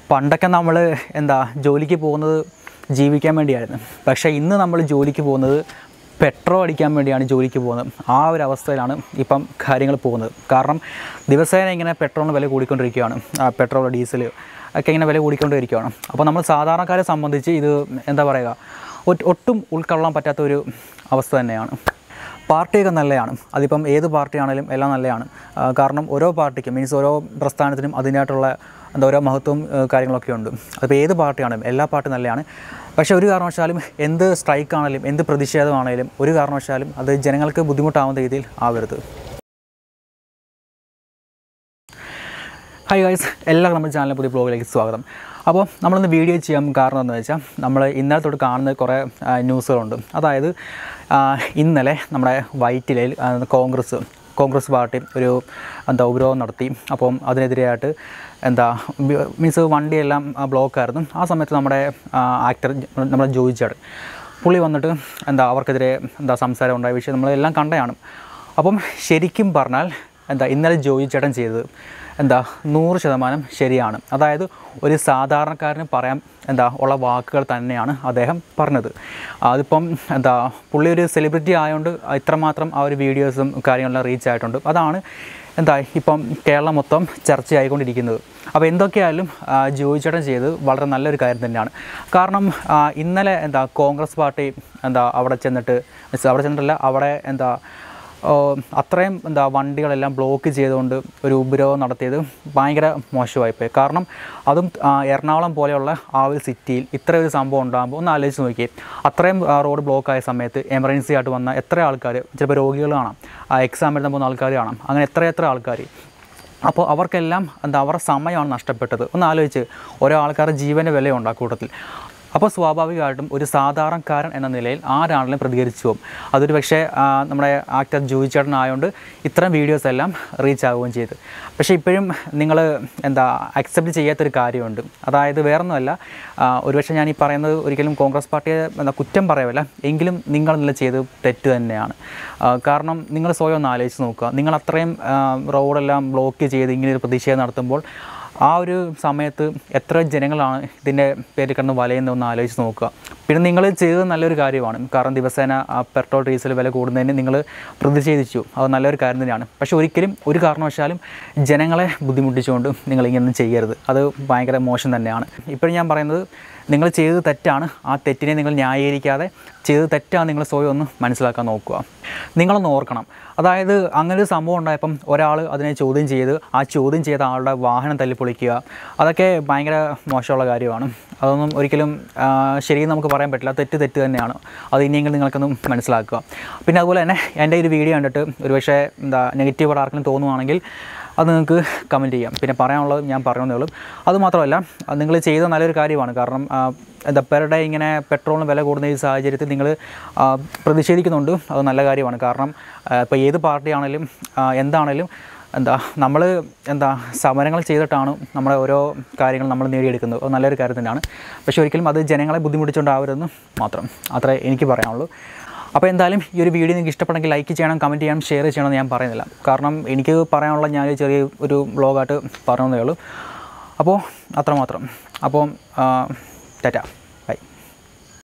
പണ്ടൊക്കെ നമ്മൾ എന്താ ജോലിക്ക് പോകുന്നത് ജീവിക്കാൻ വേണ്ടിയായിരുന്നു പക്ഷേ ഇന്ന് നമ്മൾ ജോലിക്ക് പോകുന്നത് പെട്രോൾ അടിക്കാൻ വേണ്ടിയാണ് ജോലിക്ക് പോകുന്നത് ആ ഒരു അവസ്ഥയിലാണ് ഇപ്പം കാര്യങ്ങൾ പോകുന്നത് കാരണം ദിവസേന ഇങ്ങനെ പെട്രോളിന് വില കൂടിക്കൊണ്ടിരിക്കുകയാണ് ആ, പെട്രോൾ ഡീസൽ ഒക്കെ ഇങ്ങനെ വില കൂടിക്കൊണ്ടിരിക്കുകയാണ് അപ്പോൾ നമ്മൾ സാധാരണക്കാരെ സംബന്ധിച്ച് ഇത് എന്താ പറയുക ഒട്ട്- ഒട്ടും ഉൾക്കൊള്ളാൻ പറ്റാത്ത ഒരു അവസ്ഥ തന്നെയാണ് പാർട്ടിയൊക്കെ നല്ലതാണ് അതിപ്പം ഏത് പാർട്ടിയാണെങ്കിലും എല്ലാം നല്ലതാണ് ആ, കാരണം ഓരോ പാർട്ടിക്കും മീൻസ് ഓരോ പ്രസ്ഥാനത്തിനും അതിനായിട്ടുള്ള എന്താ ഓരോ മഹത്വവും ആ, കാര്യങ്ങളൊക്കെ ഉണ്ട് അതിപ്പോൾ ഏത് പാർട്ടിയാണെങ്കിലും എല്ലാ പാർട്ടിയും നല്ലതാണ് പക്ഷേ ഒരു കാരണവശാലും എന്ത് സ്ട്രൈക്കാണെങ്കിലും എന്ത് പ്രതിഷേധമാണെങ്കിലും ഒരു കാരണവശാലും അത് ജനങ്ങൾക്ക് ബുദ്ധിമുട്ടാവുന്ന രീതിയിൽ ആവരുത് ഹായ് ഗൈസ് എല്ലാവർക്കും നമ്മുടെ ചാനലിലെ പുതിയ ബ്ലോഗിലേക്ക് സ്വാഗതം അപ്പോൾ നമ്മളിന്ന് വീഡിയോ ചെയ്യാൻ കാരണം എന്താണെന്ന് വെച്ചാൽ നമ്മൾ ഇന്നലെ തൊട്ട് കാണുന്ന കുറേ ആ, ന്യൂസുകളുണ്ട് അതായത് ആ, ഇന്നലെ നമ്മുടെ വൈറ്റിലയിൽ ആ, കോൺഗ്രസ് കോൺഗ്രസ് പാർട്ടി ഒരു എന്താ ഉപരോധം നടത്തി അപ്പം അതിനെതിരെയായിട്ട് എന്താ മീൻസ് വണ്ടിയെല്ലാം ബ്ലോക്കായിരുന്നു ആ സമയത്ത് നമ്മുടെ ആക്ടർ നമ്മുടെ ജോയി ചേട്ടൻ പുള്ളി വന്നിട്ട് എന്താ അവർക്കെതിരെ എന്താ സംസാരം ഉണ്ടായ വിഷയം നമ്മളെല്ലാം കണ്ടതാണ് അപ്പം ശരിക്കും പറഞ്ഞാൽ എന്താ ഇന്നലെ ജോയി ചേട്ടൻ ചെയ്തത് എന്താ നൂറ് ശതമാനം ശരിയാണ് അതായത് ഒരു സാധാരണക്കാരന് പറയാൻ എന്താ ഉള്ള വാക്കുകൾ തന്നെയാണ് അദ്ദേഹം പറഞ്ഞത് അതിപ്പം എന്താ പുള്ളി ഒരു സെലിബ്രിറ്റി ആയതുകൊണ്ട് ഇത്രമാത്രം ആ ഒരു വീഡിയോസും കാര്യങ്ങളെല്ലാം റീച്ച് ആയിട്ടുണ്ട് അതാണ് എന്താ ഇപ്പം കേരളം മൊത്തം ചർച്ചയായിക്കൊണ്ടിരിക്കുന്നത് അപ്പോൾ എന്തൊക്കെയായാലും ആ, ജോയി ചേട്ടൻ ചെയ്തത് വളരെ നല്ലൊരു കാര്യം തന്നെയാണ് കാരണം ആ, ഇന്നലെ എന്താ കോൺഗ്രസ് പാർട്ടി എന്താ അവിടെ ചെന്നിട്ട് means അവിടെ ചെന്നിട്ടല്ല അവിടെ എന്താ ഓ, അത്രയും എന്താ വണ്ടികളെല്ലാം ബ്ലോക്ക് ചെയ്തുകൊണ്ട് ഒരു ഉപരോധം നടത്തിയത് ഭയങ്കര മോശമായിപ്പോയി കാരണം അതും ആ, എറണാകുളം പോലെയുള്ള ആ ഒരു സിറ്റിയിൽ ഇത്ര ഒരു സംഭവം ഉണ്ടാകുമ്പോൾ ഒന്ന് ആലോചിച്ച് നോക്കിയേ അത്രയും ആ, റോഡ് ബ്ലോക്ക് ആയ സമയത്ത് എമർജൻസി ആയിട്ട് വന്ന എത്ര ആൾക്കാർ ചിലപ്പോൾ രോഗികൾ കാണാം ആ എക്സാം എഴുതാൻ പോകുന്ന ആൾക്കാർ കാണാം അങ്ങനെ എത്ര എത്ര ആൾക്കാർ അപ്പോൾ അവർക്കെല്ലാം എന്താ അവരുടെ സമയമാണ് നഷ്ടപ്പെട്ടത് ഒന്ന് ആലോചിച്ച് ഓരോ ആൾക്കാരുടെ ജീവൻ്റെ വിലയുണ്ട് ആ കൂട്ടത്തിൽ അപ്പോൾ സ്വാഭാവികമായിട്ടും ഒരു സാധാരണക്കാരൻ എന്ന നിലയിൽ ആരാണെങ്കിലും പ്രതികരിച്ചു പോകും അതൊരു പക്ഷേ ആ, നമ്മുടെ ആക്ടർ ജൂയി ചേട്ടൻ ആയതുകൊണ്ട് ഇത്തരം വീഡിയോസ് എല്ലാം റീച്ച് ആവുകയും ചെയ്തു പക്ഷേ ഇപ്പോഴും നിങ്ങൾ എന്താ അക്സെപ്റ്റ് ചെയ്യാത്തൊരു കാര്യമുണ്ട് അതായത് വേറൊന്നുമല്ല ആ, ഒരുപക്ഷെ ഞാൻ ഈ പറയുന്നത് ഒരിക്കലും കോൺഗ്രസ് പാർട്ടിയെ എന്താ കുറ്റം പറയല്ല എങ്കിലും നിങ്ങൾ ഇന്നലെ ചെയ്ത് തെറ്റ് തന്നെയാണ് ആ, കാരണം നിങ്ങൾ സ്വയം ഒന്ന് ആലോചിച്ച് നോക്കുക നിങ്ങൾ അത്രയും ആ, റോഡെല്ലാം ബ്ലോക്ക് ചെയ്ത് ഇങ്ങനെ ഒരു പ്രതിഷേധം നടത്തുമ്പോൾ ആ ഒരു സമയത്ത് എത്ര ജനങ്ങളാണ് ഇതിൻ്റെ പേരിൽ കിടന്ന് വലയുന്നതെന്ന് ആലോചിച്ച് നോക്കുക പിന്നെ നിങ്ങൾ ചെയ്തത് നല്ലൊരു കാര്യമാണ് കാരണം ദിവസേന ആ പെട്രോൾ ഡീസൽ വില കൂടുന്നതിന് നിങ്ങൾ പ്രതിഷേധിച്ചു അത് നല്ലൊരു കാര്യം തന്നെയാണ് പക്ഷേ ഒരിക്കലും ഒരു കാരണവശാലും ജനങ്ങളെ ബുദ്ധിമുട്ടിച്ചുകൊണ്ട് നിങ്ങൾ ഇങ്ങനെയൊന്നും ചെയ്യരുത് അത് ഭയങ്കര മോശം തന്നെയാണ് ഇപ്പോഴും ഞാൻ പറയുന്നത് നിങ്ങൾ ചെയ്തത് തെറ്റാണ് ആ തെറ്റിനെ നിങ്ങൾ ന്യായീകരിക്കാതെ ചെയ്തത് തെറ്റാണ് നിങ്ങൾ സ്വയം ഒന്ന് മനസ്സിലാക്കാൻ നോക്കുക നിങ്ങളൊന്ന് ഓർക്കണം അതായത് അങ്ങനെ ഒരു സംഭവം ഉണ്ടായപ്പം ഒരാൾ അതിനെ ചോദ്യം ചെയ്ത് ആ ചോദ്യം ചെയ്ത ആളുടെ വാഹനം തല്ലിപ്പൊളിക്കുക അതൊക്കെ ഭയങ്കര മോശമുള്ള കാര്യമാണ് അതൊന്നും ഒരിക്കലും ആ, ശരിയെന്ന് നമുക്ക് പറയാൻ പറ്റില്ല തെറ്റ് തെറ്റ് തന്നെയാണ് അത് ഇനിയെങ്കിലും നിങ്ങൾക്കൊന്ന് മനസ്സിലാക്കുക പിന്നെ അതുപോലെ തന്നെ എൻ്റെ ഒരു വീഡിയോ കണ്ടിട്ട് ഒരുപക്ഷെ എന്താ നെഗറ്റീവ് ആർക്കെങ്കിലും തോന്നുവാണെങ്കിൽ അത് നിങ്ങൾക്ക് കമൻറ്റ് ചെയ്യാം പിന്നെ പറയാനുള്ളത് ഞാൻ പറഞ്ഞതേ ഉള്ളൂ അതുമാത്രമല്ല നിങ്ങൾ ചെയ്ത നല്ലൊരു കാര്യമാണ് കാരണം ആ, എന്താ പെർ ഡേ ഇങ്ങനെ പെട്രോളിന് വില കൂടുന്ന ഈ സാഹചര്യത്തിൽ നിങ്ങൾ പ്രതിഷേധിക്കുന്നുണ്ട് അത് നല്ല കാര്യമാണ് കാരണം ഇപ്പോൾ ഏത് പാർട്ടിയാണേലും ആ, എന്താണേലും എന്താ നമ്മൾ എന്താ സമരങ്ങൾ ചെയ്തിട്ടാണ് നമ്മുടെ ഓരോ കാര്യങ്ങൾ നമ്മൾ നേടിയെടുക്കുന്നത് അത് നല്ലൊരു കാര്യം തന്നെയാണ് പക്ഷേ ഒരിക്കലും അത് ജനങ്ങളെ ബുദ്ധിമുട്ടിച്ചുകൊണ്ടാവരുതെന്ന് മാത്രം അത്രേ എനിക്ക് പറയാനുള്ളൂ അപ്പോൾ എന്തായാലും ഈ ഒരു വീഡിയോ നിങ്ങൾക്ക് ഇഷ്ടപ്പെട്ടെങ്കിൽ ലൈക്ക് ചെയ്യണം കമൻറ്റ് ചെയ്യണം ഷെയർ ചെയ്യണമെന്ന് ഞാൻ പറയുന്നില്ല കാരണം എനിക്ക് പറയാനുള്ള ഞാൻ ഒരു ചെറിയ ഒരു ബ്ലോഗായിട്ട് പറഞ്ഞതേ ഉള്ളൂ അപ്പോൾ അത്രമാത്രം അപ്പോൾ ടാറ്റ